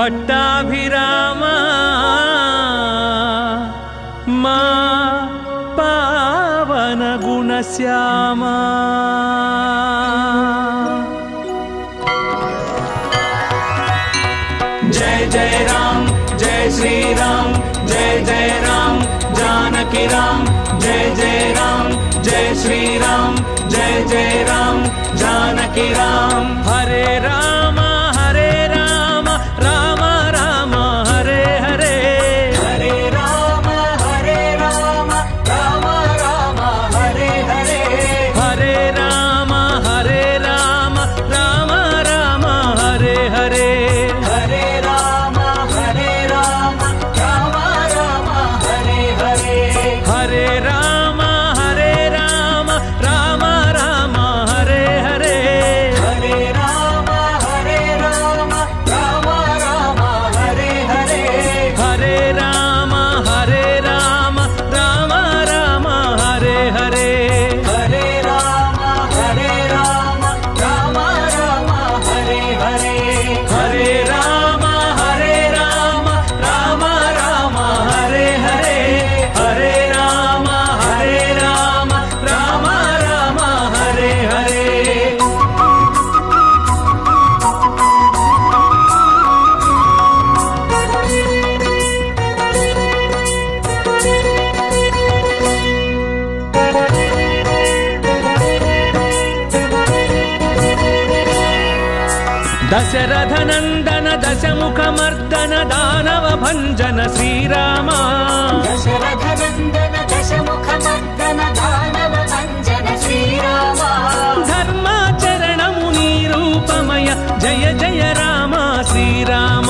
పట్టాభిరామ మా పావన గుణశ్యామా जय जय राम जय श्री राम जय जय राम जानकी राम जय जय राम जय श्री राम जय जय राम जानकी राम हरे राम हरे राम राम राम हरे हरे हरे राम हरे राम राम राम हरे हरे हरे राम हरे राम राम राम हरे हरे हरे राम हरे राम राम राम हरे हरे हरे राम हरे राम राम राम हरे हरे हरे राम हरे राम राम राम हरे हरे हरे राम हरे राम राम राम हरे हरे हरे राम हरे राम राम राम हरे हरे हरे राम हरे राम राम राम हरे हरे हरे राम हरे राम राम राम हरे हरे దశరథనందన దశముఖమర్దన దానవ భంజన శ్రీరామ दशरथनन्दन दशमुखमर्दन दानव भञ्जन श्रीराम ధర్మాచరణము నీ రూపమయ జయ జయ రామ శ్రీరామ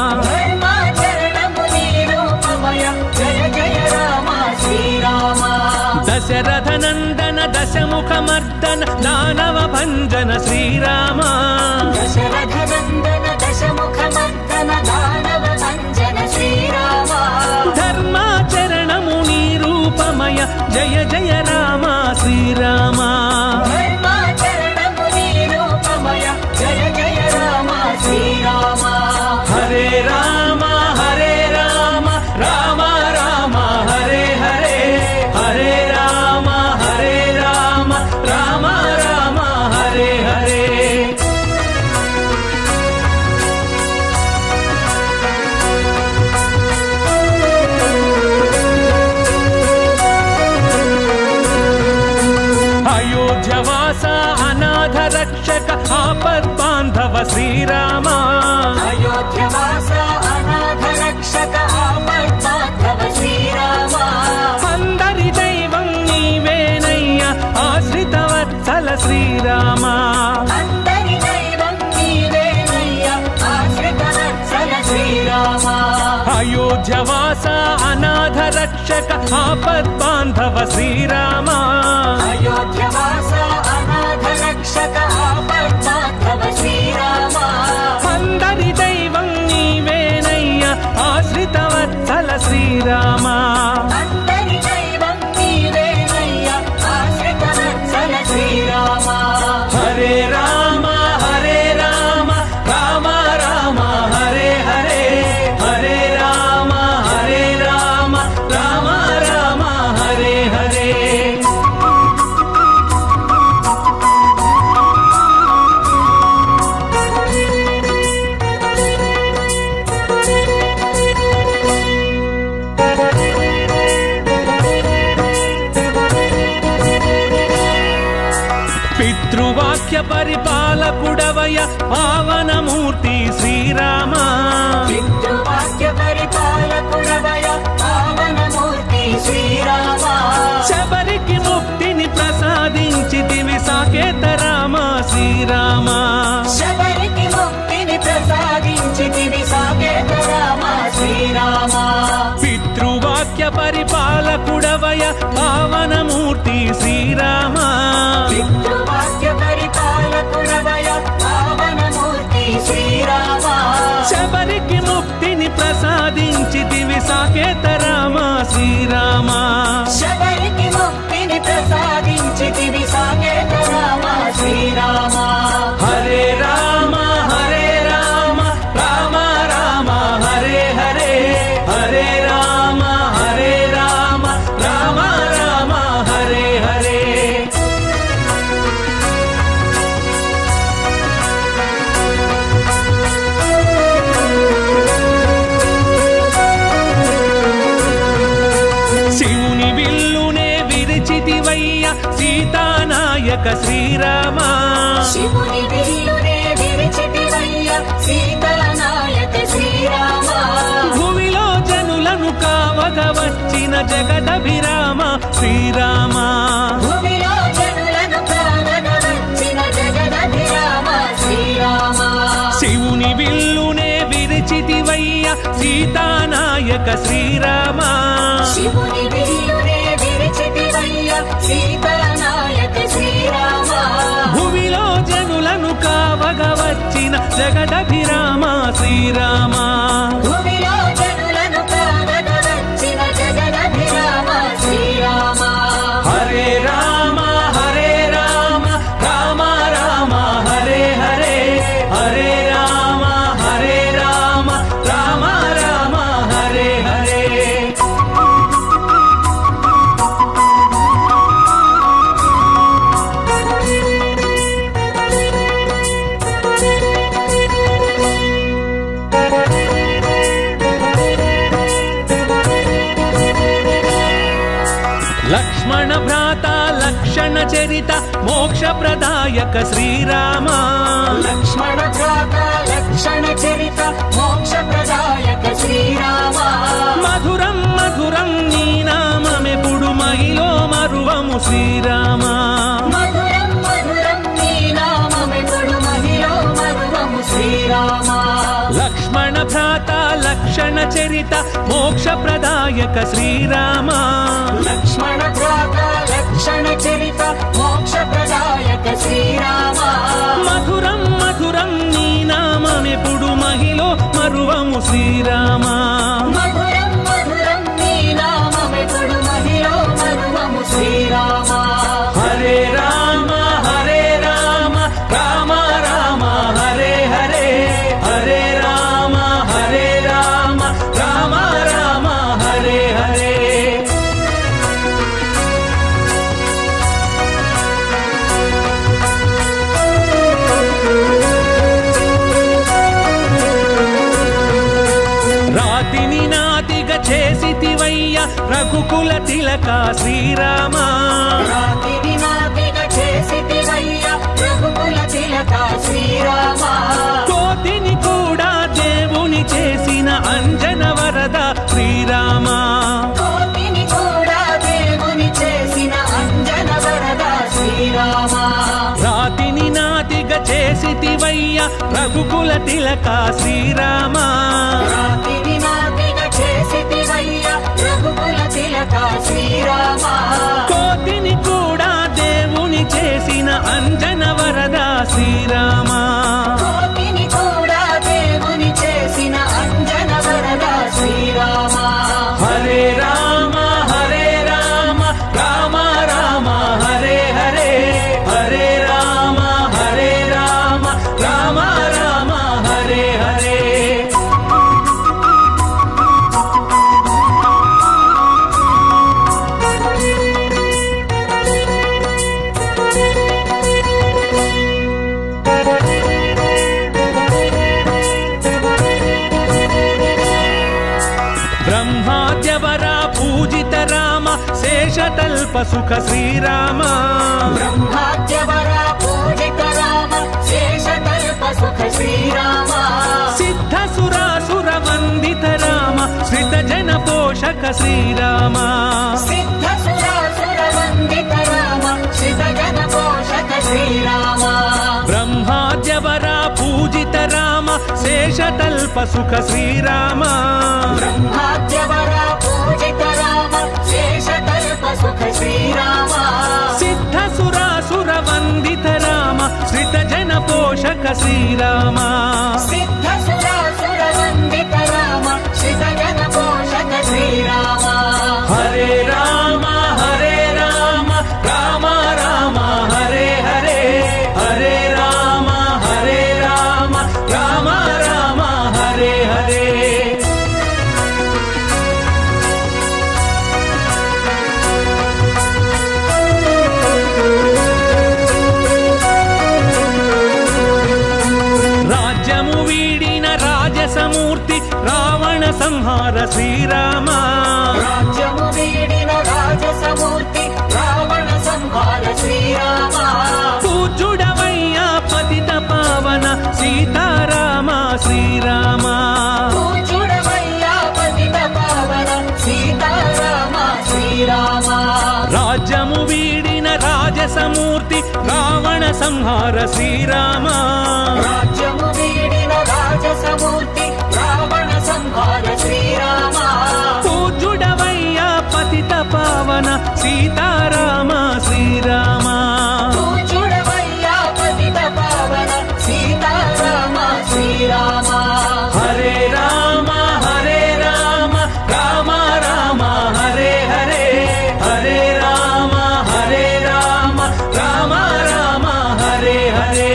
धर्माचरणमुनिरूपमय जय जय राम श्रीराम దశరథనందన దశముఖమర్దన దానవ భంజన శ్రీరామ दशरथनन्दन दशमुखमर्दन दानव भञ्जन श्रीराम ధర్మాచరణము నీ రూపమయ జయ జయ రామ శ్రీరామ धर्माचरणमुनिरूपमय जय जय राम श्रीराम హరే రామ హరే రామ రామ రామ హరే హరే హరే రామ హరే రామ రామ రామ హరే హరే అయోధ్యవాస అనాథ రక్షక ఆపద్ బాంధవ శ్రీరామ अयोध्यवास अनाथ रक्षक आपद्बान्धव श्रीराम అందరి దైవం నీవేనయ్యా ఆశ్రిత వత్సల శ్రీరామ అందరి దైవం నీవేనయ్య ఆశ్రితవత్సల శ్రీరామ అయోధ్యవాస అనాథ రక్షక ఆపద్ బాంధవ శ్రీరామ అయోధ్యవాస అనాథ రక్షక ఆపద్బాంధవ శ్రీరామ అందరి దైవం నీవేనయ్యా ఆశ్రిత వత్సల శ్రీరామ అందరి దైవం నీవేనయ్య ఆశ్రితవత్సల శ్రీరామ హరే రామ హరే రామ రామ రామ హరే హరే హరే రామ హరే రామ రామ రామ హరే హరే పితృవాక్య పరిపాలకుడవయ పావనమూర్తి శ్రీరామ పితృవాక్య పరిపాలకుడవయ పావనమూర్తి శ్రీరామ శబరికి ముక్తిని ప్రసాదించితివి సాకేత రామ శ్రీరామ శబరికి ముక్తిని ప్రసాదించితివి సాకేత రామ శ్రీరామ పితృవాక్య పరిపాలకుడవయ పావనమూర్తి శ్రీరామ పితృవాక్య పరిపాలకుడవయ పావనమూర్తి శ్రీరామ శబరికి ముక్తిని ప్రసాదించితివి సాకేత రామ శ్రీరామ శబరికి ముక్తిని ప్రసాదించితివి సాకేత రామ శ్రీరామ హరే రామ హరే రామ రామ రామ సీతానాయక శ్రీరామ శివుని విల్లునే విరిచితివయ్య సీతానాయక శ్రీరామ భూమిలో జనులను కావగ వచ్చిన జగదభిరామ శ్రీరామ భూమిలో జనులను కావగ వచ్చిన జగదభిరామ శ్రీరామ శివుని విల్లునే విరిచితివయ్య సీతానాయక శ్రీరామ శివుని విల్లునే విరిచితివయ్య సీతానాయక శ్రీరామ భూమిలో జనులను కావగ వచ్చిన జగదభిరామ శ్రీరామ భూమిలో జనులను కావగ వచ్చిన జగదభిరామ శ్రీరామ హరే రామ హరే రామ రామ రామ హరే హరే హరే రామ హరే రామ రామ రామ హరే హరే లక్ష్మణ భ్రాత లక్షణ చరిత మోక్ష ప్రదాయక శ్రీరామ లక్ష్మణ భ్రాత లక్షణ చరిత మోక్ష ప్రదాయక శ్రీరామ మధురం మధురం నీ నామమెప్పుడు మహిలో మరువము శ్రీరామ మధురం మధురం నీ నామమెప్పుడు మహిలో మరువము శ్రీరామ లక్ష్మణ భ్రాత లక్షణ చరిత మోక్ష ప్రదాయక శ్రీరామ లక్ష్మణ భ్రాత లక్షణ చరిత మోక్ష ప్రదాయక శ్రీరామ మధురం మధురం నీ నామమెప్పుడు మహిలో మరువము శ్రీరామ మధురం మధురం నీ నామమెప్పుడు మహిలో మరువము శ్రీరామ హరే రామ హరే రామ రామ రామ హరే హరే హరే రామ హరే రామ రామ రామ హరే హరే రాతిని నాతిగా చేసితివయ్య రఘుకుల తిలక శ్రీరామ రాతిని నాతిగ చేసితివయ్య రఘుకుల తిలక శ్రీరామ కోతిని కూడా దేవుని చేసిన అంజన వరద శ్రీరామ కోటిని కూడా దేవుని చేసిన అంజన వరద శ్రీరామ రాతిని నాతిగా చేసితివయ్య రఘుకుల తిలక శ్రీరామ రాతిని నాతిగ చేసితివయ్య రఘుకుల తిలక శ్రీరామ కోతిని కూడా దేవుని చేసిన అంజన వరద శ్రీరామ కోటిని కూడా దేవుని చేసిన అంజన వరద శ్రీరామ హరే రామ హరే రామ రామ రామ హరే హరే హరే రామ హరే రామ రామ రామ హరే హరే బ్రహ్మాద్యవర పూజిత రామ శేషతల్ప సుఖ శ్రీరామ బ్రహ్మాద్యవర పూజిత రామ శేషకల్ప సుఖ శ్రీరామ సిద్ధ సురాసుర వందిత రామ శ్రిత జన పోషక శ్రీరామ సిద్ధ సురాసుర వందిత రామ శిత జన పోషక శ్రీరామ బ్రహ్మాద్యవర పూజిత రామ శేషతల్ప సుఖ శ్రీరామ బ్రహ్మాద్యవర పూజిత రామ శేషకల్ప సుఖ శ్రీరామ సిద్ధ సురాసుర వందిత రామ శ్రిత జన పోషక శ్రీరామ సిద్ధ సురాసుర వందిత రామ శిత జన పోషక శ్రీరామ హరే రామ హరే రామ రామ రామ హరే హరే హరే రామ హరే రామ రామ రామ హరే హరే రాజ్యము వీడిన రాక్షసమూర్తి రావణ సంహార శ్రీరామ రాజ్యము వీడిన రాజసమూర్తి రావణ సంహార శ్రీరామ పూజుడవయ్యా పతిత పావన సీతారామ శ్రీరామ చూడవయ్యా పతిత పావన సీతారామ శ్రీరామ హరే రామ హరే రామ రామ రామ హరే హరే హరే రామ హరే రామ రామ రామ హరే హరే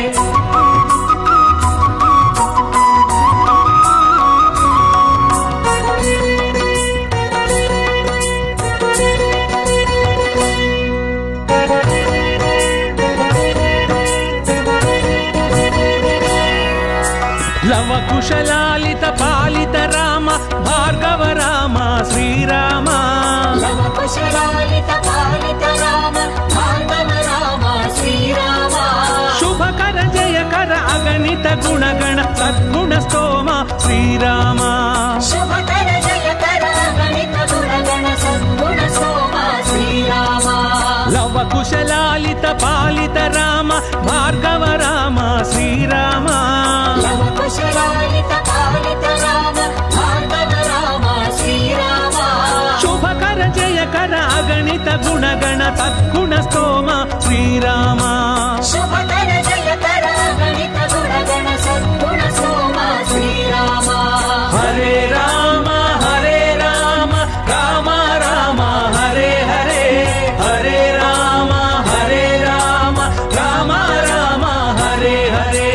లవ కుశలాలిత పాలిత రామ భార్గవ రామ శ్రీరామ లవ కుశలాలిత పాలిత రామ భార్గవ రామ శ్రీరామ శుభకర జయకర అగణిత గుణగణ సద్గుణ స్తోమ శ్రీరామ శుభకర జయకర గణిత గుణగణ సద్గుణ సోమ శ్రీరామ లవ కుశలాలిత పాలిత రామ భార్గవ రామ శ్రీరామ లవ కుశలాలిత పాలిత రామ భార్గవ రామ శ్రీరామ శుభకర జయకర అగణిత గుణగణ సద్గుణ స్తోమ శ్రీరామ శుభకర జయకర గణిత గుణగణ సద్గుణ సోమ శ్రీరామ హరే రామ హరే రామ రామ రామ హరే హరే హరే రామ హరే రామ రామ రామ హరే హరే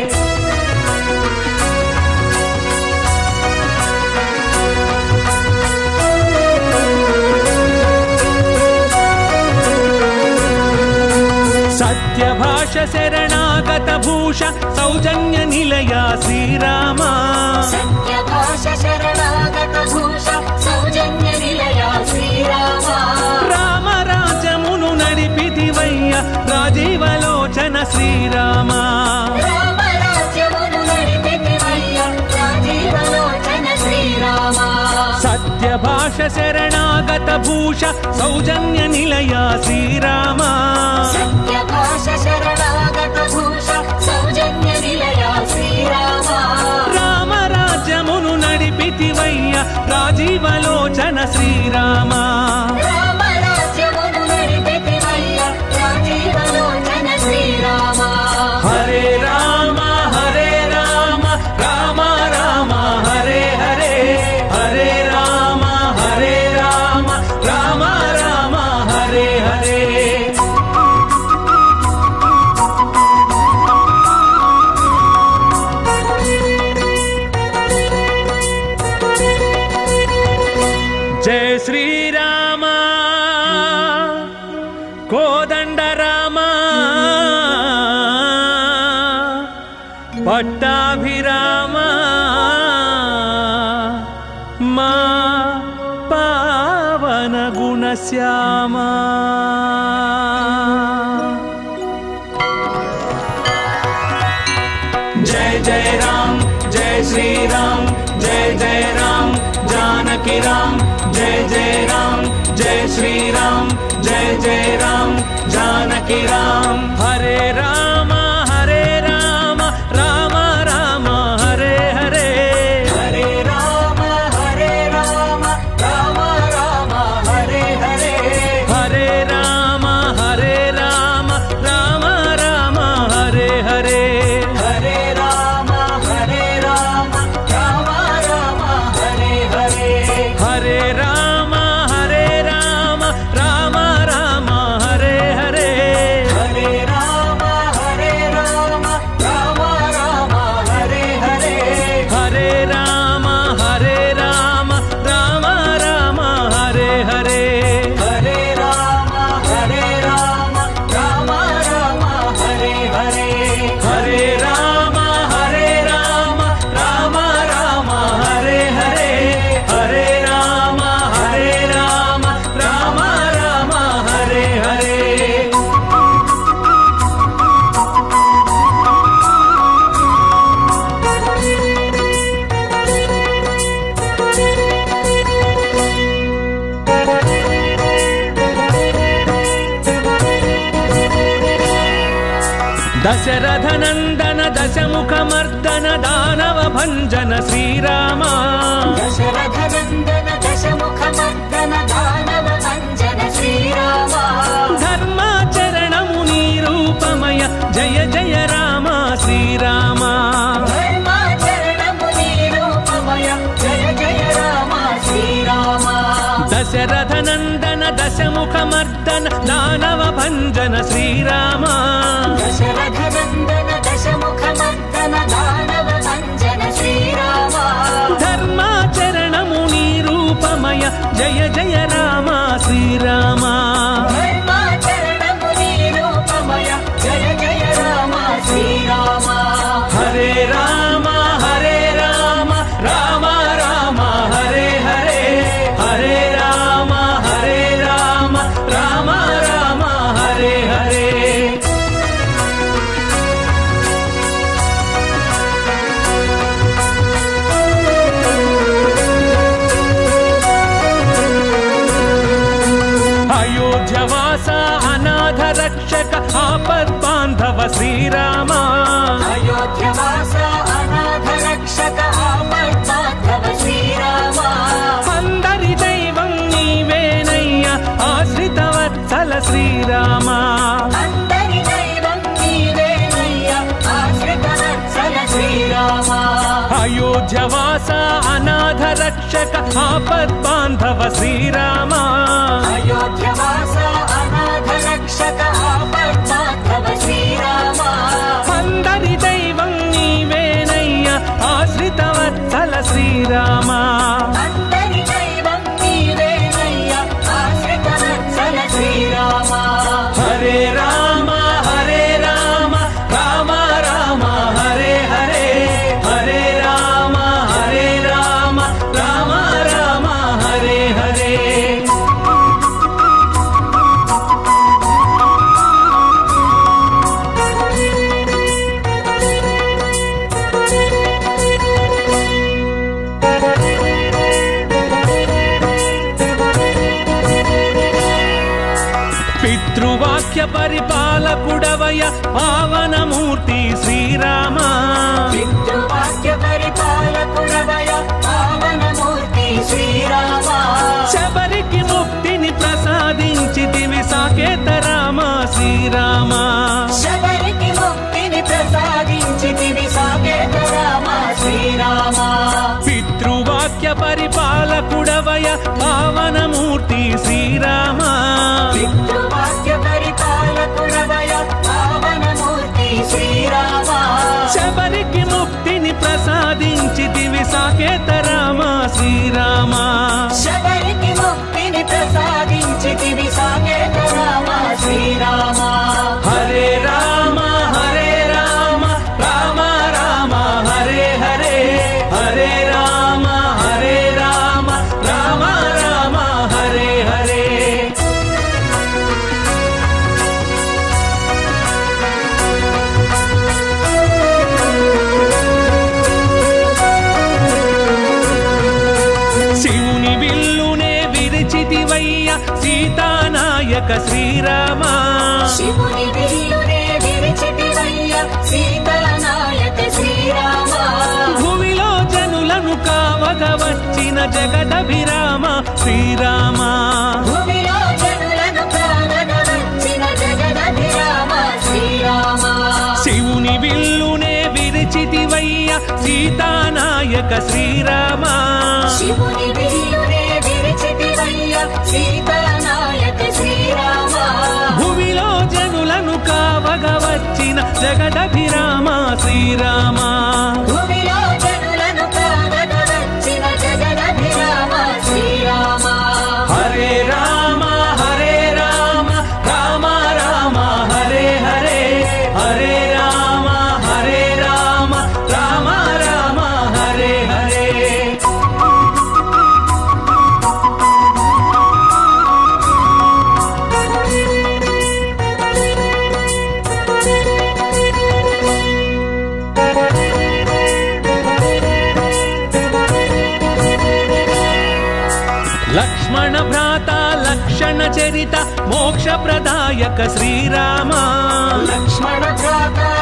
సత్యభాష శరణాగత భూష సౌజన్య నిలయ శ్రీరామ సత్యభాష శరణాగత భూష సౌజన్య నిలయ శ్రీరామ రామ రాజమును నడిపితివయ్య రాజీవలోచన శ్రీరామ రామ రాజ్యమును నడిపితివయ్య రాజీవలోచన శ్రీరామ సత్యభాష శరణాగత భూష సౌజన్య నిలయ శ్రీరామ సత్యభాష శరణాగత భూష సౌజన్య నిలయ శ్రీరామ రామ రాజ్యమును నడిపితివయ్య రాజీవలోచన శ్రీరామ రామ రాజ్యమును నడిపితివయ్య రాజీవలోచన శ్రీరామ హరే రామ హరే రామ రామ రామ హరే హరే హరే రామ హరే రామ రామ రామ హరే హరే జయ శ్రీరామ కోదండ రామ పట్టాభిరామ మా పావన గుణశ్యామ जय जय राम जय श्री राम जय जय राम जानकी राम जय जय राम जय श्री राम जय जय राम जानकी राम హరే రామ హరే రామ రామ రామ హరే హరే హరే రామ హరే రామ రామ రామ హరే హరే హరే రామ హరే రామ రామ రామ హరే హరే హరే రామ హరే రామ రామ రామ హరే హరే హరే రామ హరే రామ రామ రామ హరే హరే హరే దశరథనందన దశముఖమర్దన దానవ భంజన శ్రీరామ దశరథనందన దశముఖమర్దన దానవ భంజన శ్రీరామ ధర్మాచరణము నీ రూపమయ జయ జయ రామ శ్రీరామ ధర్మాచరణము నీ రూపమయ జయ జయ రామ శ్రీరామ దశరథనందన దశముఖమర్దన దానవ భంజన శ్రీరామ దశరథనందన దశముఖమర్దన దానవ భంజన శ్రీరామ ధర్మాచరణము నీ రూపమయ జయ జయ రామ శ్రీరామ ధర్మాచరణము నీ రూపమయ జయ జయ రామ శ్రీరామ హరే రామ హరే రామ రామ రామ హరే హరే హరే రామ హరే రామ రామ రామ హరే హరే అయోధ్యవాస అనాథ రక్షక ఆపద్బాంధవ శ్రీరామ అయోధ్యవాస అనాథ రక్షక ఆపద్బాంధవ శ్రీరామ అందరి దైవం నీవేనయ్య ఆశ్రిత వత్సల శ్రీరామ అందరి దైవం నీవేనయ్య ఆశ్రిత వత్సల శ్రీరామ అయోధ్యవాస అనాథ రక్షక ఆపద్బాంధవ శ్రీరామ అయోధ్యవాస అనాథ రక్షక ఆపద్బాంధవ శ్రీరామ అందరి దైవం నీవేనయ్య ఆశ్రిత వత్సల శ్రీరామ అందరి దైవం నీవేనయ్య ఆశ్రిత వత్సల శ్రీరామ హరే రామ హరే రామ రామ రామ హరే హరే హరే రామ హరే రామ రామ రామ హరే హరే పితృవాక్య పరిపాలకుడవయ పావనమూర్తి శ్రీరామ పితృవాక్య పరిపాలకుడవయ పావనమూర్తి శ్రీరామ శబరికి ముక్తిని ప్రసాదించితివి సాకేత రామ శ్రీరామ శబరికి ముక్తిని ప్రసాదించితివి సాకేత రామ శ్రీరామ పితృవాక్య పరిపాలకుడవయ పావనమూర్తి శ్రీరామ పితృవాక్య పరిపాలకుడవయ పావనమూర్తి శ్రీరామ శబరికి ముక్తిని ప్రసాదించితివి సాకేత రామ శ్రీరామ శబరికి ముక్తిని ప్రసాదించితివి సాకేత రామ శ్రీరామ హరే రామ హరే రామ రామ రామ హరే హరే హరే రామ హరే రామ రామ రామ హరే హరే శివుని విల్లునే విరిచితివయ్య సీతానాయక శ్రీరామ శివుని విల్లునే విరిచితివయ్య సీతానాయక శ్రీరామ భూమిలో జనులను కావగ వచ్చిన జగదభిరామ శ్రీరామ భూమిలో జనులను కావగ వచ్చిన జగదభిరామ శ్రీరామ శివుని విల్లునే విరిచితివయ్య సీతానాయక శ్రీరామ శివుని విల్లునే విరిచితివయ్య సీతానాయక శ్రీరామ భూమిలో జనులను కావగ వచ్చిన జగదభిరామ శ్రీరామ భూమిలో జనులను కావగ వచ్చిన జగదభిరామ శ్రీరామ హరే రామ హరే రామ రామ రామ హరే హరే హరే రామ హరే రామ రామ రామ హరే హరే లక్ష్మణ భ్రాత లక్షణ చరిత మోక్ష ప్రదాయక శ్రీరామ లక్ష్మణ భ్రాత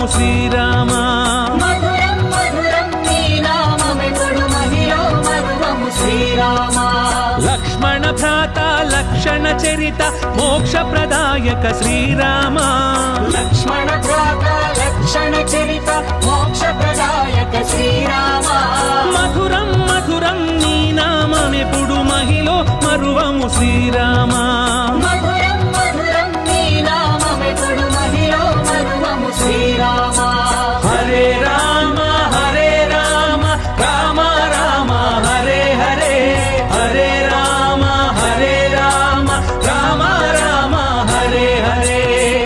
శ్రీరామ మధురం మధురం నీ నామమెప్పుడు మహిలో మధురము శ్రీరామ లక్ష్మణ భ్రాత లక్షణ చరిత మోక్ష ప్రదాయక శ్రీరామ లక్ష్మణ భ్రాత లక్షణ చరిత మోక్ష ప్రదాయక శ్రీరామ మధురం మధురం నీ నామమెప్పుడు మహిలో మరువము శ్రీరామ మధురం మధురం నీ నామమెప్పుడు మహిలో మధురము శ్రీరామ హరే రామ హరే రామ రామ రామ హరే హరే హరే రామ హరే రామ రామ రామ హరే హరే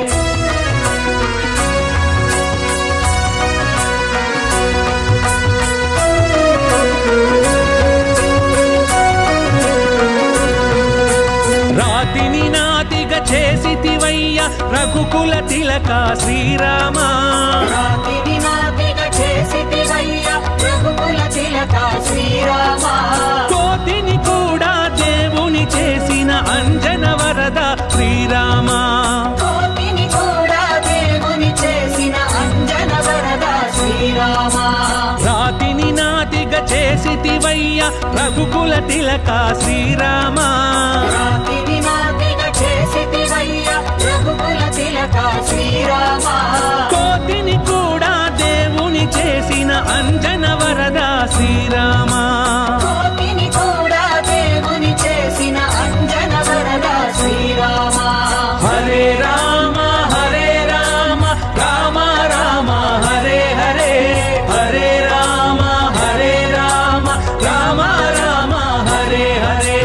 రాతిని నాతిగా చేసితివయ్య రఘుకుల తిలక శ్రీరామ రాతి వినాతిగా చేసితివయ్య రఘుకుల తిలక శ్రీరామ కోతిని కూడా దేవుని చేసిన అంజన వరద శ్రీరామ కోటిని కూడా దేవుని చేసిన అంజన వరద శ్రీరామ రాతిని నాతిగా చేసితివయ్య రఘుకుల తిలక శ్రీరామ రాతి వినాతిగా చేసితివయ్య రఘుకుల తిలక శ్రీరామ కోతిని కూడా దేవుని చేసిన అంజన వరద శ్రీరామ కోటిని కూడా దేవుని చేసిన అంజన వరద శ్రీరామ హరే రామ హరే రామ రామ రామ హరే హరే హరే రామ హరే రామ రామ రామ హరే హరే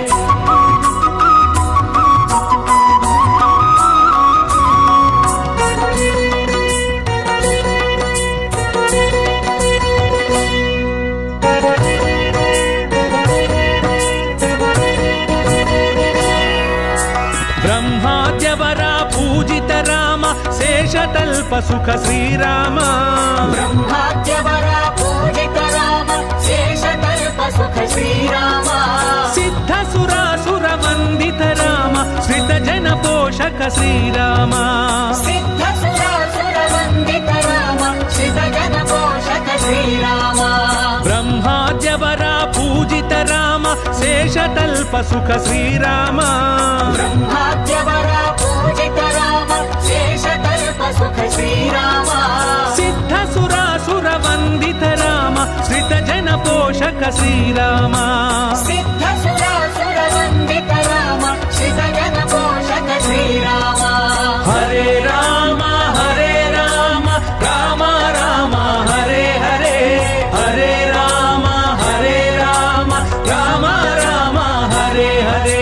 బ్రహ్మాద్యవర పూజిత రామ శేషతల్ప సుఖ శ్రీరామ బ్రహ్మాద్యవర పూజిత రామ శేషకల్ప సుఖ శ్రీరామ సిద్ధ సురాసుర వందిత రామ శ్రిత జన పోషక శ్రీరామ సిద్ధ సురాసుర వందిత రామ శిత జన పోషక శ్రీరామ బ్రహ్మాద్యవర పూజిత రామ శేషతల్ప సుఖ శ్రీరామ బ్రహ్మాద్యవర పూజిత రామ శేషకల్ప సుఖ శ్రీరామ సిద్ధ సురాసుర వందిత రామ శ్రిత జన పోషక శ్రీరామ సిద్ధ సురాసుర వందిత రామ శిత జన పోషక శ్రీరామ హరే రామ హరే రామ రామ రామ హరే హరే హరే రామ హరే రామ రామ రామ హరే హరే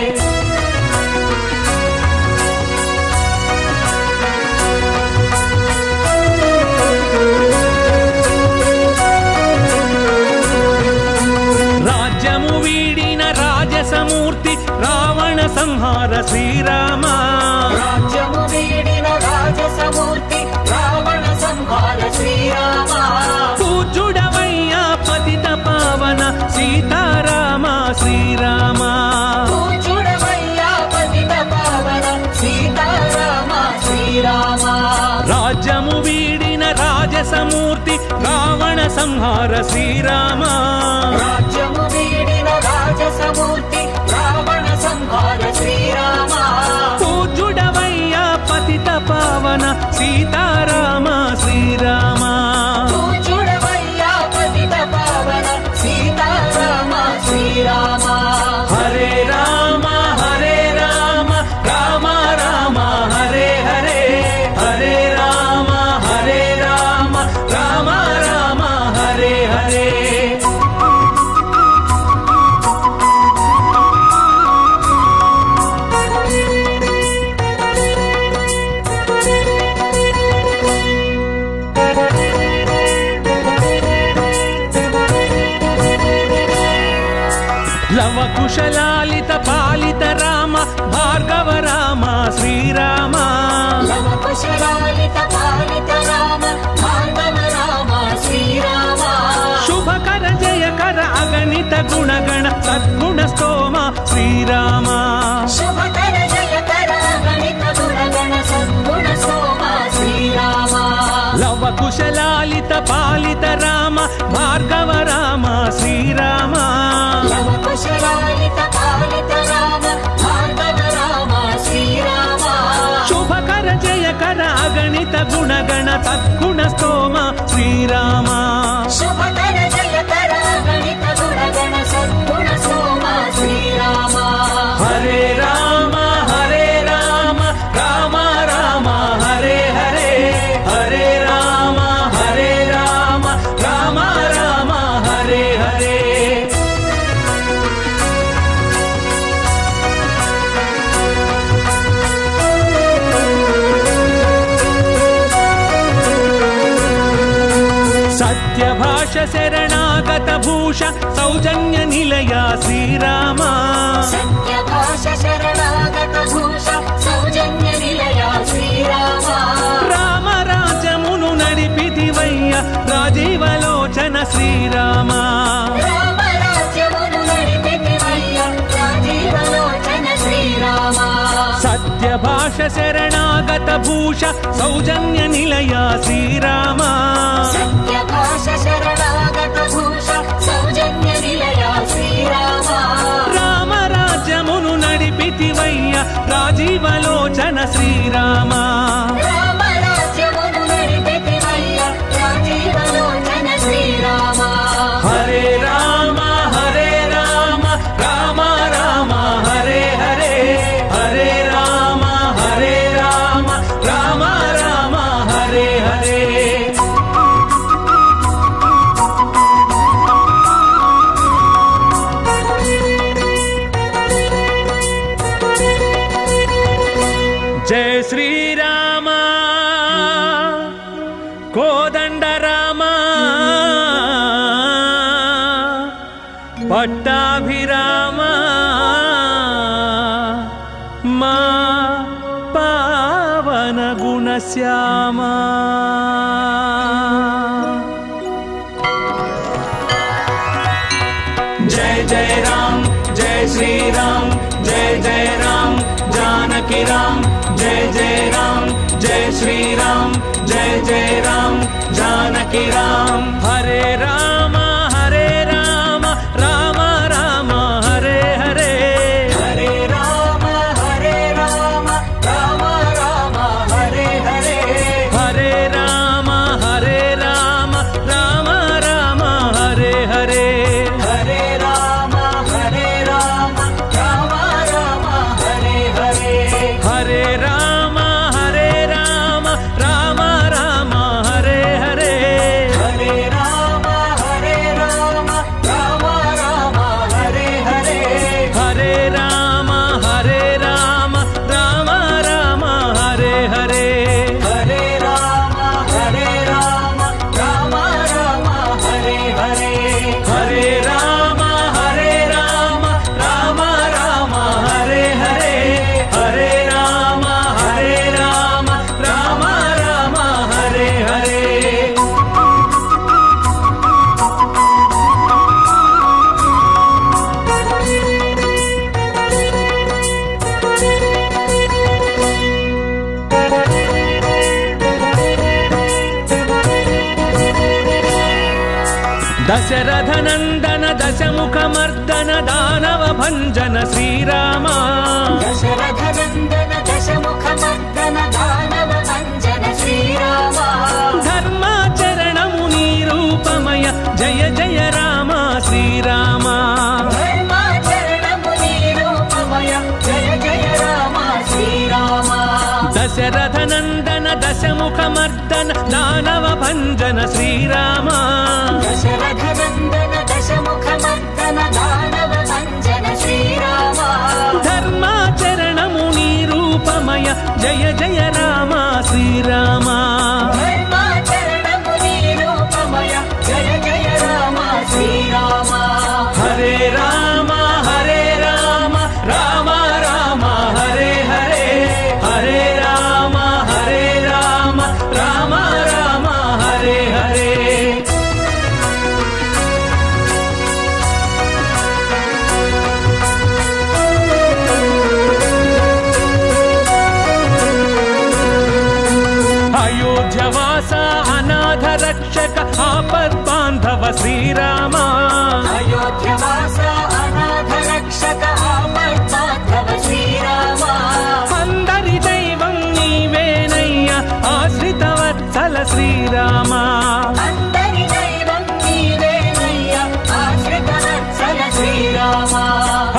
రాజ్యము వీడిన రాజసమూర్తి రావణ సంహార శ్రీరామ రాజ్యము వీడిన రాజసమూర్తి రావణ సంహార శ్రీరామ పూజుడవయ్యా పతిత పావన సీతారామ శ్రీరామ పూజుడవయ్యా పతిత పావన సీతారామ శ్రీరామ రాజ్యము వీడిన రాజసమూర్తి రావణ సంహార శ్రీరామ రాజ్యము వీడిన రాజసమూర్తి రావణ సంహార శ్రీరామ పూజుడవయ్యా పతిత పావన సీతారామ శ్రీరామ పూజుడవయ్యా పతిత పావన సీతారామ శ్రీరామ హరే రామ హరే రామ రామ రామ హరే హరే హరే రామ హరే రామ రామ రామ హరే హరే లవ కుశలాలిత పాలిత రామ భార్గవ రామ శ్రీరామ లవ కుశలాలిత పాలిత రామ భార్గవ రామ శ్రీరామ శుభకర జయకర అగణిత గుణగణ సద్గుణ స్తోమ శ్రీరామ శుభకర జయకర గణిత గుణగణ సద్గుణ సోమ శ్రీరామ కుశలాలిత పాలిత రామ భార్గవ రామ శ్రీరామ లవ కుశలాలిత పాలిత రామ భార్గవ రామ శ్రీరామ శుభకర జయకర అగణిత గుణగణ తద్గుణ స్తోమ శ్రీరామ శుభకర జయకర గణిత గుణగణ సద్గుణ సోమ శ్రీరామ హరే రామ హరే రామ రామ రామ హరే హరే హరే రామ హరే రామ రామ రామ హరే హరే సత్యభాష శరణాగత భూష సౌజన్య నిలయ శ్రీరామ సత్య భాష శరణాగత భూష సౌజన్య నిలయ శ్రీరామ రామ రాజమును నడిపితివయ్య రాజీవలోచన శ్రీరామ రామ రాజ్యమును నడిపితివయ్య రాజీవలోచన శ్రీరామ సత్యభాష శరణాగత భూష సౌజన్య నిలయ శ్రీరామ సత్య భాష శరణాగత భూష సౌజన్య నిలయ శ్రీరామ రామ రాజ్యమును నడిపితివయ్య రాజీవలోచన శ్రీరామ రామ రాజ్యమును నడిపితివయ్య రాజీవలోచన శ్రీరామ హరే రామ హరే రామ రామ రామ హరే హరే హరే రామ హరే రామ రామ రామ హరే హరే జయ శ్రీరామ కోదండ రామ పట్టాభిరామ మా పావన గుణశ్యామ जय जय राम जय श्री राम जय जय राम जानकी राम जय जय राम जय श्री राम जय जय राम जानकी राम హరే రామ హరే రామ రామ రామ హరే హరే हरे राम हरे राम राम राम हरे हरे హరే రామ హరే రామ రామ రామ హరే హరే हरे राम हरे राम राम राम हरे हरे హరే రామ హరే రామ రామ రామ హరే హరే हरे राम हरे राम राम राम हरे हरे హరే రామ హరే రామ రామ రామ హరే హరే हरे राम हरे राम राम राम हरे हरे हरे राम हरे राम राम राम हरे हरे हरे राम हरे राम राम राम हरे हरे దశరథ నందన దశముఖ మర్దన దానవ భంజన శ్రీరామ దశరథ నందన దశముఖ మర్దన దానవ భంజన శ్రీరామ ధర్మాచరణము నీ రూపమయ జయ జయ రామ శ్రీరామ ధర్మాచరణము నీ రూపమయ జయ జయ రామ శ్రీరామ దశరథ నందన దశముఖ మర్దన దానవ భంజన శ్రీరామ దశరథ నందన దశముఖ మర్దన దానవ భంజన శ్రీరామ ధర్మాచరణము నీ రూపమయ జయ జయ రామ శ్రీరామ ధర్మాచరణము నీ రూపమయ జయ జయ రామ శ్రీరామ హరే రామ హరే రామ రామ రామ హరే హరే హరే రామ హరే రామ రామ రామ హరే హరే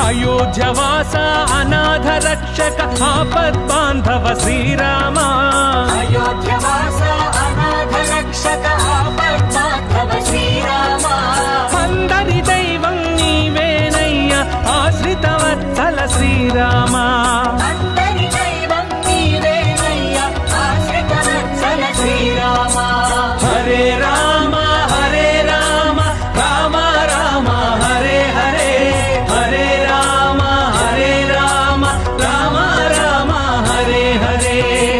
అయోధ్యవాస అనాథ రక్షక ఆపద్ బాంధవ శ్రీరామ అయోధ్యవాస అనాథ రక్షక ఆపద్బాంధవ శ్రీరామ అందరి దైవం నీవేనయ్య ఆశ్రిత వత్సల శ్రీరామ అందరి దైవం నీవేనయ్యా ఆశ్రిత వత్సల శ్రీరామ హరే రామ హరే రామ రామ రామ హరే హరే హరే రామ హరే రామ రామ రామ హరే హరే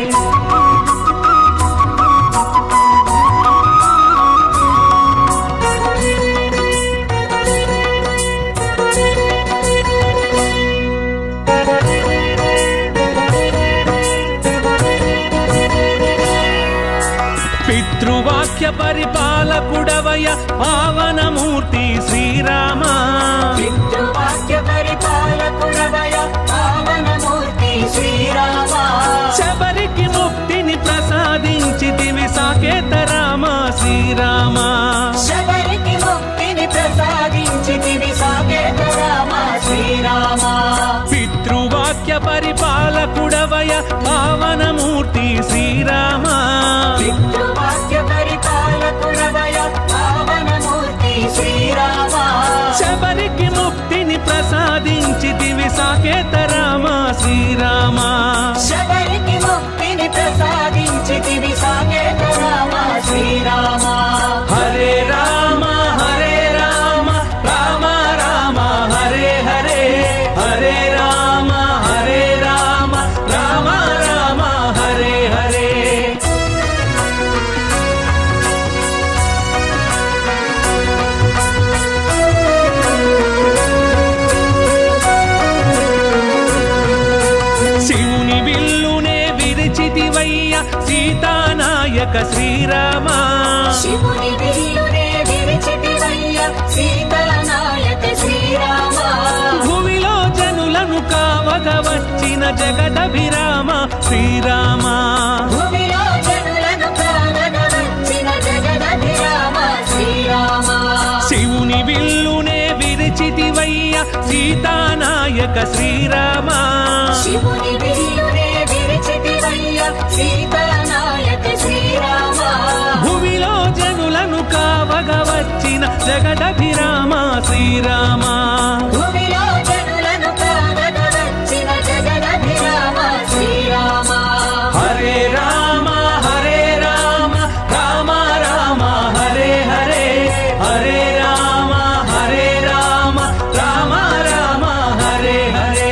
పితృవాక్య పరిపాలకుడవయ పావనమూర్తి శ్రీరామ పితృవాక్య పరిపాలకుడవయ పావనమూర్తి శ్రీరామ శబరికి ముక్తిని ప్రసాదించితివి సాకేత రామ శ్రీరామ శబరికి ముక్తిని ప్రసాదించితివి సాకేత రామ శ్రీరామ పితృవాక్య పరిపాలకుడవయ పావనమూర్తి శ్రీరామ పితృవాక్య పరిపాలకుడవయ పావనమూర్తి శ్రీరామ శబరికి ముక్తిని ప్రసాదించితివి సాకేత రామ శ్రీరామ శబరికి ముక్తిని ప్రసాదించితివి సాకేత రామ శ్రీరామ హరే రామ హరే రామ రామ రామ హరే హరే హరే రామ హరే రామ రామ రామ హరే హరే శివుని విల్లునే విరిచితివయ్య సీతానాయక శ్రీరామ శివుని విల్లునే విరిచితివయ్య సీతానాయక శ్రీరామ భూమిలో జనులను కావగ వచ్చిన జగదభిరామ శ్రీరామ భూమిలో జనులను కావగ వచ్చిన జగదభిరామ శ్రీరామ శివుని విల్లునే విరిచితివయ్య సీతానాయక శ్రీరామ శివుని విల్లునే విరిచితివయ్య సీతానాయక శ్రీరామ భూమిలో జనులను కావగ వచ్చిన జగదభిరామ శ్రీరామ భూమిలో జనులను కావగ వచ్చిన జగదభిరామ శ్రీరామ హరే రామ హరే రామ రామ రామ హరే హరే హరే రామ హరే రామ రామ రామ హరే హరే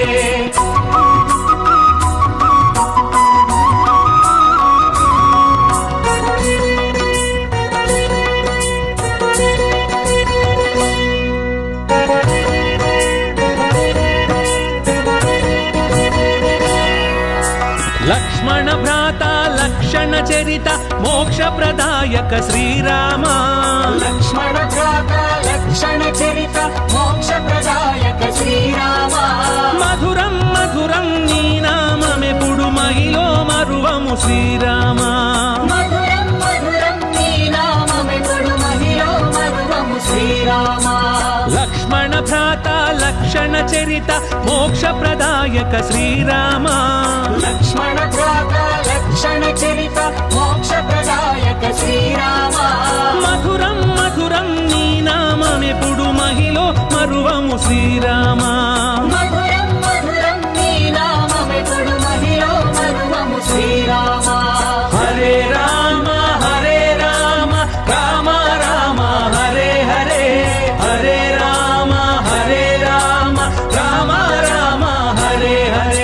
లక్ష్మణ భ్రాత లక్షణ చరిత మోక్ష ప్రదాయక శ్రీరామ లక్ష్మణ భ్రాత లక్షణ చరిత మోక్ష ప్రదాయక శ్రీరామ మధురం మధురం నీ నామమెప్పుడు మహిలో మరువము శ్రీరామ మధురం మధురం నీ నామమెప్పుడు మహిళ మధురము శ్రీరామ లక్ష్మణ భ్రాత లక్షణ చరిత మోక్ష ప్రదాయక శ్రీరామ లక్ష్మణ భ్రాత లక్షణ చరిత మోక్ష ప్రదాయక శ్రీరామ మధురం మధురం నీ నామమెప్పుడు మహిలో మరువము శ్రీరామ మధురం మధురం నీ నామమెప్పుడు మహిళ మధురము శ్రీరామ హరే రామ హరే రామ రామ రామ హరే హరే హరే రామ హరే రామ రామ రామ హరే హరే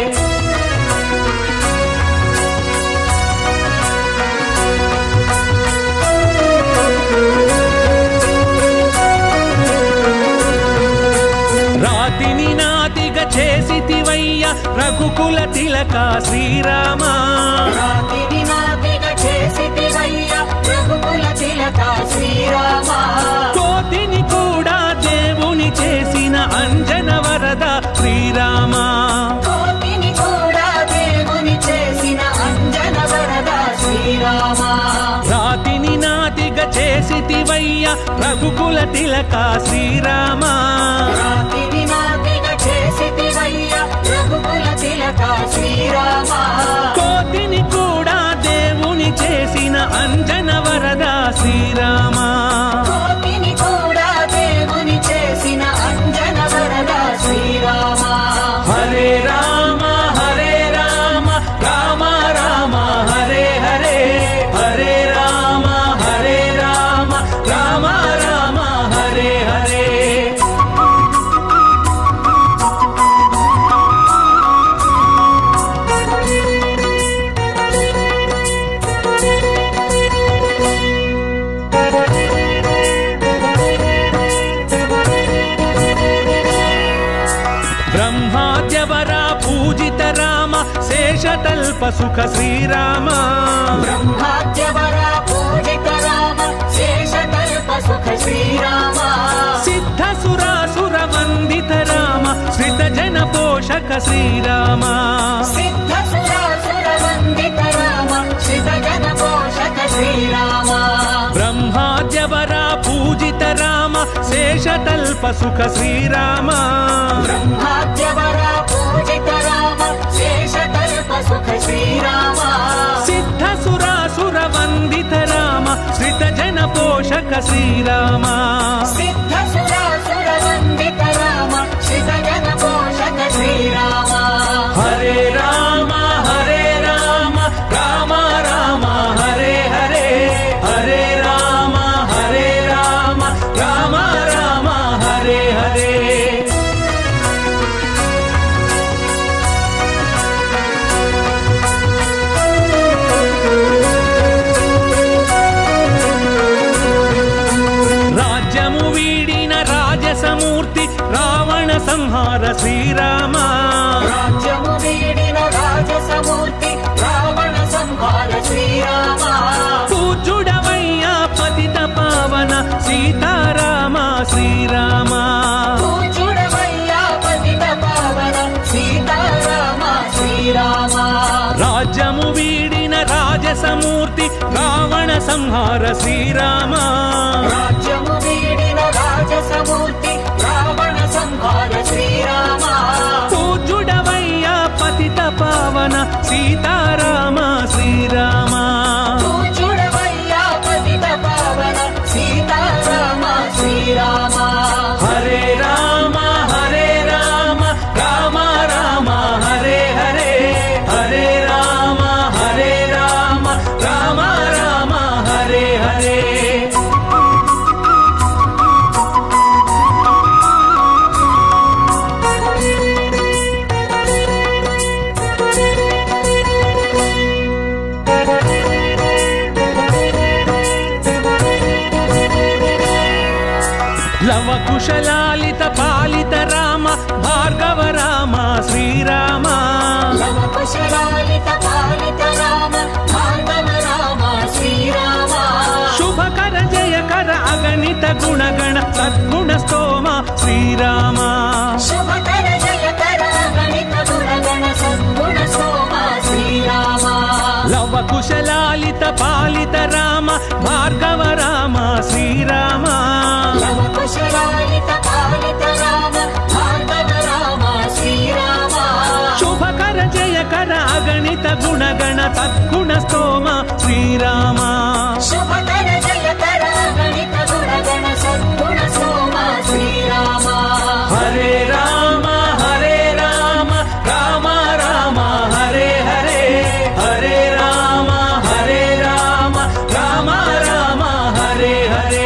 రాతిని నాతిగా చేసితివయ్య రఘుకుల తిలక శ్రీరామ రాతిని నాతిగ చేసితివయ్య రఘుకుల తిలక శ్రీరామ కోతిని కూడా దేవుని చేసిన అంజన వరద శ్రీరామ కోటిని కూడా దేవుని చేసిన అంజన వరద శ్రీరామ రాతిని నాతిగా చేసితివయ్య రఘుకుల తిలక శ్రీరామ రాతిని నాతిగ శేషతల్ప సుఖ శ్రీరామ బ్రహ్మాద్యవర పూజిత రామ శేషకల్ప సుఖ శ్రీరామ సిద్ధ సురాసుర వందిత రామ శ్రిత జన పోషక శ్రీరామ సిద్ధ సురాసుర వందిత రామ శిత జన పోషక శ్రీరామ బ్రహ్మాద్యవర పూజిత రామ శేషతల్ప సుఖ శ్రీరామ బ్రహ్మాద్యవర పూజిత రామ శేషకల్ప సుఖ శ్రీరామ సిద్ధ సురాసుర వందిత రామ శ్రిత జన పోషక శ్రీరామ సిద్ధ సురాసుర వందిత రామ శిత జన పోషక శ్రీరామ హరే రామ హరే రామ రామ రామ హరే హరే హరే రామ హరే రామ రామ రామ హరే హరే రాజ్యము వీడిన రాజసమూర్తి రావణ సంహార శ్రీరామ రాజ్యము వీడిన రాజసమూర్తి రావణ సంహార శ్రీరామ పూజుడవయ్యా పతిత పావన సీతారామ శ్రీరామ పూజుడవయ్యా పతిత పావన సీతారామ శ్రీరామ రాజ్యము వీడిన రాజసమూర్తి రావణ సంహార శ్రీరామ రాజ్యము వీడిన రాజసమూర్తి రావణ సంహార శ్రీరామ పూజుడవయ్యా పతిత పావన సీతారామ శ్రీరామ పూజుడవయ్యా పతిత పావన సీతారామ శ్రీరామ హరే రామ హరే రామ రామ రామ హరే హరే హరే రామ హరే రామ రామ రామ హరే హరే లవ కుశలాలిత పాలిత రామ భార్గవ రామ శ్రీరామ లవ కుశలాలిత పాలిత రామ భార్గవ రామ శ్రీరామ శుభకర జయకర అగణిత గుణగణ సద్గుణ స్తోమ శ్రీరామ శుభకర జయకర గణిత గుణగణ సద్గుణ సోమ శ్రీరామ లవ కుశలాలిత పాలిత రామ భార్గవ రామ శ్రీరామ లవ కుశలాలిత పాలిత రామ భార్గవ రామ శ్రీరామ శుభకర జయకర అగణిత గుణగణ సద్గుణ స్తోమ శ్రీరామ శుభకర జయకర గణిత గుణగణ సద్గుణ సోమ శ్రీరామ హరే రామ హరే రామ రామ రామ హరే హరే హరే రామ హరే రామ రామ రామ హరే హరే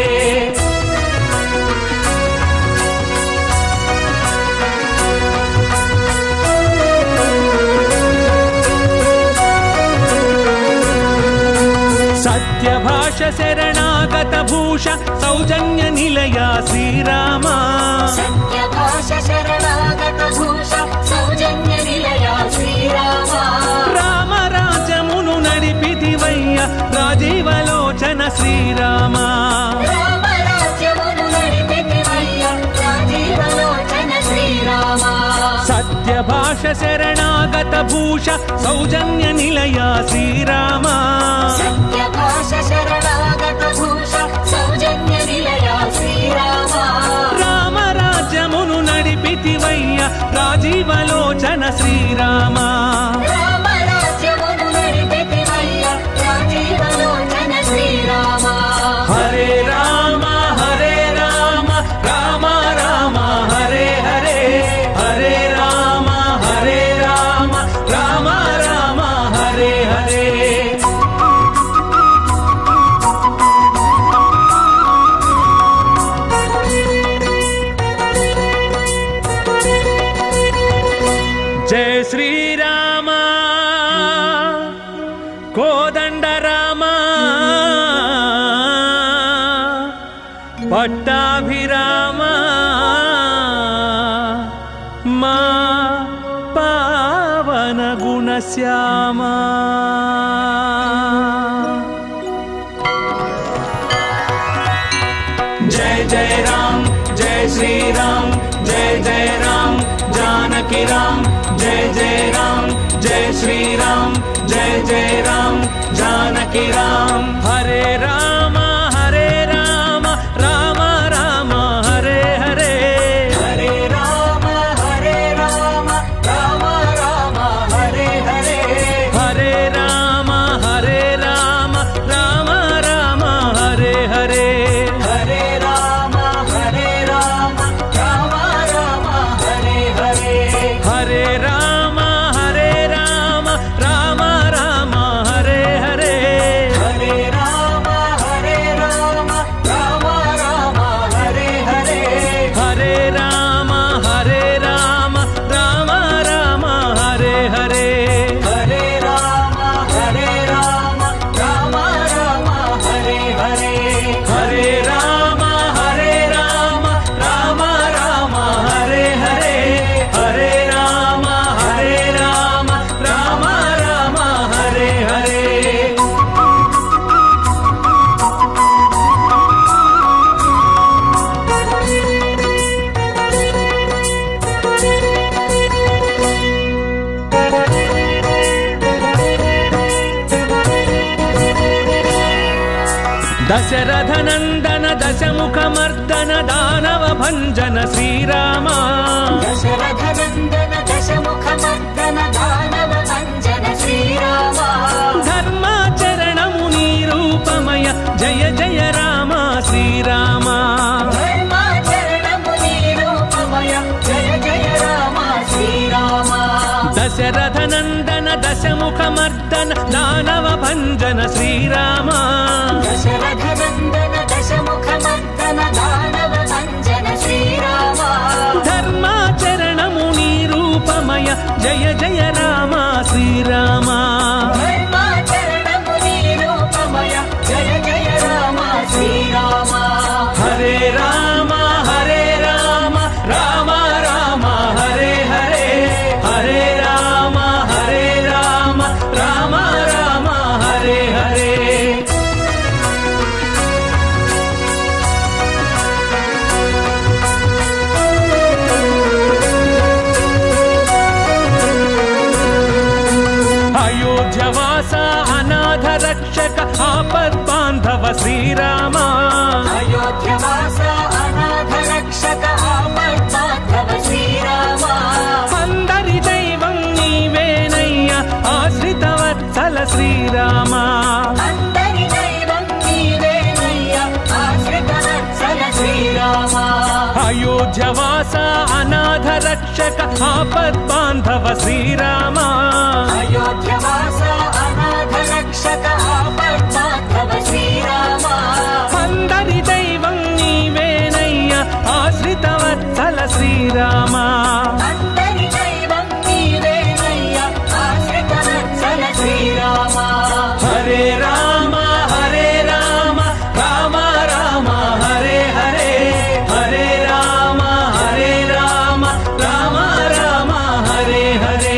సత్యభాష శరణాగత భూష సౌజన్య నిలయ శ్రీరామ సత్యభాష శరణాగత భూష సౌజన్య నిలయ శ్రీరామ రామ రాజమును నడిపితివయ్య రాజీవలోచన శ్రీరామ రామ రాజ్యమును నడిపితివయ్య రాజీవలోచన శ్రీరామ సత్యభాష శరణాగత భూష సౌజన్య నిలయ శ్రీరామ సత్యభాష శరణాగత భూష సౌజన్య నిలయ శ్రీరామ రామ రాజ్యమును నడిపితివయ్య రాజీవలోచన శ్రీరామ రామ రాజ్యమును నడిపితివయ్య రాజీవలోచన శ్రీరామ హరే రామ హరే రామ రామ రామ హరే హరే హరే రామ హరే రామ రామ రామ హరే హరే జయ శ్రీరామ కోదండ రామ పట్టాభిరామ మా పావన గుణశ్యామా जय जय राम जय श्री राम जय जय राम जानकी राम जय जय राम जय श्री राम जय जय राम जानकी राम హరే రామ హరే రామ రామ రామ హరే హరే హరే రామ హరే రామ రామ రామ హరే హరే హరే రామ హరే రామ రామ రామ హరే హరే హరే రామ హరే రామ రామ రామ హరే హరే హరే రామ హరే రామ రామ రామ హరే హరే హరే రామ హరే రామ రామ రామ హరే హరే హరే రామ హరే రామ రామ రామ హరే హరే హరే రామ హరే రామ రామ రామ హరే హరే హరే రామ హరే రామ రామ రామ హరే హరే హరే రామ హరే రామ రామ రామ హరే హరే దశరథ నందన దశముఖమర్దన దానవ భంజన శ్రీరామ దశరథ నందన దశముఖ మర్దన దానవ భంజన శ్రీరామ ధర్మాచరణము నీ రూపమయ జయ జయ రామ శ్రీరామ ధర్మాచరణము నీ రూపమయ జయ జయ రామ శ్రీరామ దశరథ నందన దశముఖమర్దన దానవ భంజన శ్రీరామ దశరథ నందన దశముఖ మర్దన దానవ భంజన శ్రీరామ ధర్మాచరణము నీ రూపమయ జయ జయ రామ శ్రీరామ ధర్మాచరణము నీ రూపమయ జయ జయ రామ శ్రీరామ హరే రామ హరే రామ రామ రామ హరే హరే హరే రామ హరే రామ రామ రామ హరే హరే అయోధ్యవాస అనాథ రక్షక ఆపద్ బాంధవ శ్రీరామ అయోధ్యవాస అనాథ రక్షక ఆపద్బాంధవ శ్రీరామ అందరి దైవం నీవేనయ్య ఆశ్రిత వత్సల శ్రీరామ అందరి దైవం నీవేనయ్య ఆశ్రిత వత్సల శ్రీరామ అయోధ్యవాస అనాథ రక్షక ఆపద్ బాంధవ శ్రీరామ అయోధ్యవాస అనాథ రక్షక ఆపద్బాంధవ శ్రీరామ అందరి దైవం నీవేనయ్య ఆశ్రిత వత్సల శ్రీరామ అందరి దైవం నీవేనయ్య ఆశ్రిత వత్సల శ్రీరామ హరే రామ హరే రామ రామ రామ హరే హరే హరే రామ హరే రామ రామ రామ హరే హరే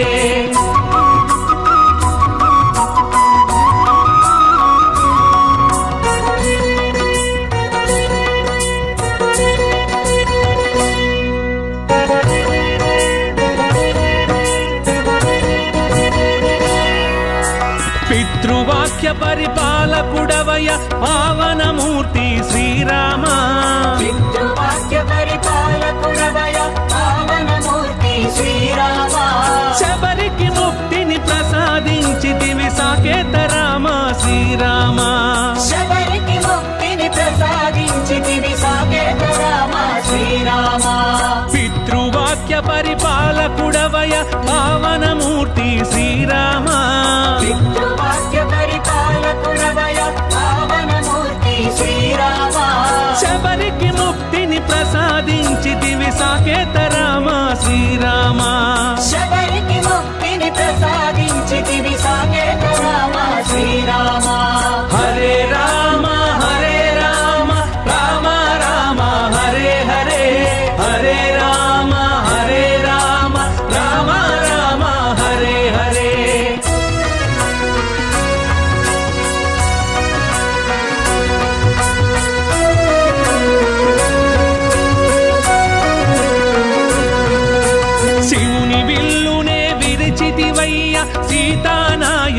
పితృవాక్య పరిపాలకుడవయ పావనమూర్తి శ్రీరామ పితృవాక్య పరిపాలకుడవయ పావనమూర్తి శ్రీరామ శబరికి ముక్తిని ప్రసాదించితివి సాకేత రామ శ్రీరామ శబరికి ముక్తిని ప్రసాదించితివి సాకేత రామ శ్రీరామ పితృవాక్య పరిపాలకుడవయ పావనమూర్తి శ్రీరామ పితృవాక్య పరిపాలకుడవయ పావనమూర్తి శ్రీరామ శబరికి ముక్తిని ప్రసాదించితివి సాకేత రామ శ్రీరామ శబరికి ముక్తిని ప్రసాదించితివి సాకేత రామ శ్రీరామ హరే రామ హరే రామ రామ రామ హరే హరే హరే రామ హరే రామ రామ రామ హరే హరే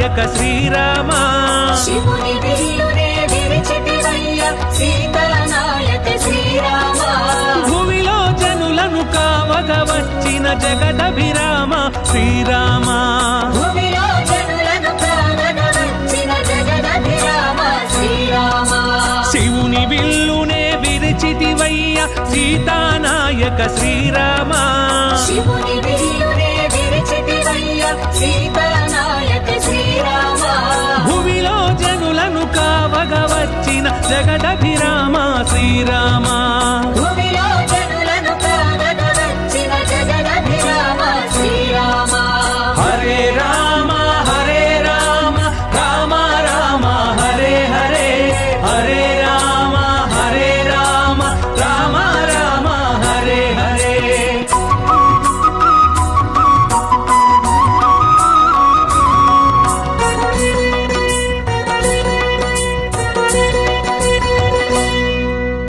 సీతానాయక శ్రీరామ శివుని విల్లునే విరిచితివయ్య సీతానాయక శ్రీరామ భూమిలో జనులను కావగ వచ్చిన జగదభిరామ శ్రీరామ భూమిలో జనులను కావగ వచ్చిన జగదభిరామ శ్రీరామ శివుని విల్లునే విరిచితివయ్య సీతానాయక శ్రీరామ శివుని విల్లునే విరిచితివయ్య సీతానాయక శ్రీరామ భూమిలో జనులను కావగ వచ్చిన జగదభిరామ శ్రీరామ